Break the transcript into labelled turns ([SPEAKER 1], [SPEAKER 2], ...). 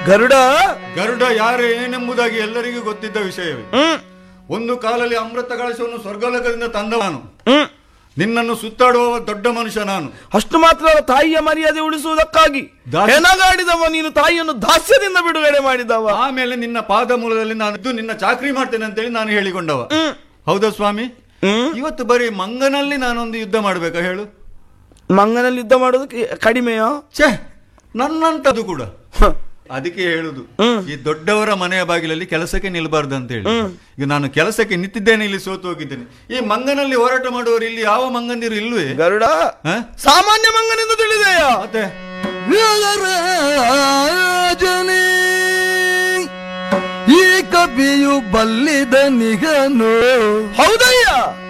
[SPEAKER 1] ಗರುಡ
[SPEAKER 2] ಗರುಡ ಯಾರು ಏನೆಂಬುದಾಗಿ ಎಲ್ಲರಿಗೂ ಗೊತ್ತಿದ್ದ ವಿಷಯವೇ
[SPEAKER 1] ಹ್ಮ್
[SPEAKER 2] ಒಂದು ಕಾಲಲ್ಲಿ ಅಮೃತ ಕಳಶವನ್ನು ಸ್ವರ್ಗಲೋಕದಿಂದ ತಂದ ನಾನು
[SPEAKER 1] ಹ್ಮ್
[SPEAKER 2] ನಿನ್ನನ್ನು ಸುತ್ತಾಡುವ ದೊಡ್ಡ ಮನುಷ್ಯ ನಾನು
[SPEAKER 1] ಅಷ್ಟು ಮಾತ್ರ ಅಲ್ಲ, ತಾಯಿಯ ಮರ್ಯಾದೆ ಉಳಿಸುವುದಕ್ಕಾಗಿ
[SPEAKER 2] ದಾಸಿ-
[SPEAKER 1] ಹೆಣಗಾಡಿದವ ನೀನು ತಾಯಿಯನ್ನು ದಾಸ್ಯದಿಂದ ಬಿಡುಗಡೆ ಮಾಡಿದವ
[SPEAKER 2] ಆಮೇಲೆ ನಿನ್ನ ಪಾದ ಮೂಲದಲ್ಲಿ ನಾನು ಇದ್ದು ನಿನ್ನ ಚಾಕ್ರಿ ಮಾಡ್ತೇನೆ ಅಂತೇಳಿ ನಾನು ಹೇಳಿಕೊಂಡವ
[SPEAKER 1] ಹ್ಮ್
[SPEAKER 2] ಹೌದಾ ಸ್ವಾಮಿ
[SPEAKER 1] ಹ್ಮ್
[SPEAKER 2] ಇವತ್ತು ಬರೀ ಮಂಗನಲ್ಲಿ ನಾನೊಂದು ಯುದ್ಧ ಮಾಡ್ಬೇಕಾ ಹೇಳು
[SPEAKER 1] ಮಂಗನಲ್ಲಿ ಯುದ್ಧ ಮಾಡೋದಕ್ಕೆ ಕಡಿಮೆಯೋ
[SPEAKER 2] ಛೇ ನನ್ನಂತದ್ದು ಕೂಡ
[SPEAKER 1] ಹ.
[SPEAKER 2] ಅದಕ್ಕೆ ಹೇಳುದು
[SPEAKER 1] ಹ್ಮ್.
[SPEAKER 2] ಈ ದೊಡ್ಡವರ ಮನೆಯ ಬಾಗಿಲಲ್ಲಿ ಕೆಲಸಕ್ಕೆ ನಿಲ್ಬಾರ್ದು ಅಂತ ಹೇಳಿ ಈಗ ನಾನು ಕೆಲಸಕ್ಕೆ ನಿಂತಿದ್ದೇನೆ ಇಲ್ಲಿ ಸೋತು ಹೋಗಿದ್ದೇನೆ ಈ ಮಂಗನಲ್ಲಿ ಹೋರಾಟ ಮಾಡುವವರು ಇಲ್ಲಿ ಯಾವ ಮಂಗಂದಿರು ಇಲ್ವೇ
[SPEAKER 1] ಗರುಡ
[SPEAKER 2] ಹ?
[SPEAKER 1] ಸಾಮಾನ್ಯ ಮಂಗನೆಂದು ತಿಳಿದೆಯಾ
[SPEAKER 2] ಮತ್ತೆ
[SPEAKER 3] ವ್ಯಾಗರಾಜನೇ ಈ ಕಪಿಯು ಬಲ್ಲಿದ ನಿಗನು
[SPEAKER 1] ಹೌದಯ್ಯ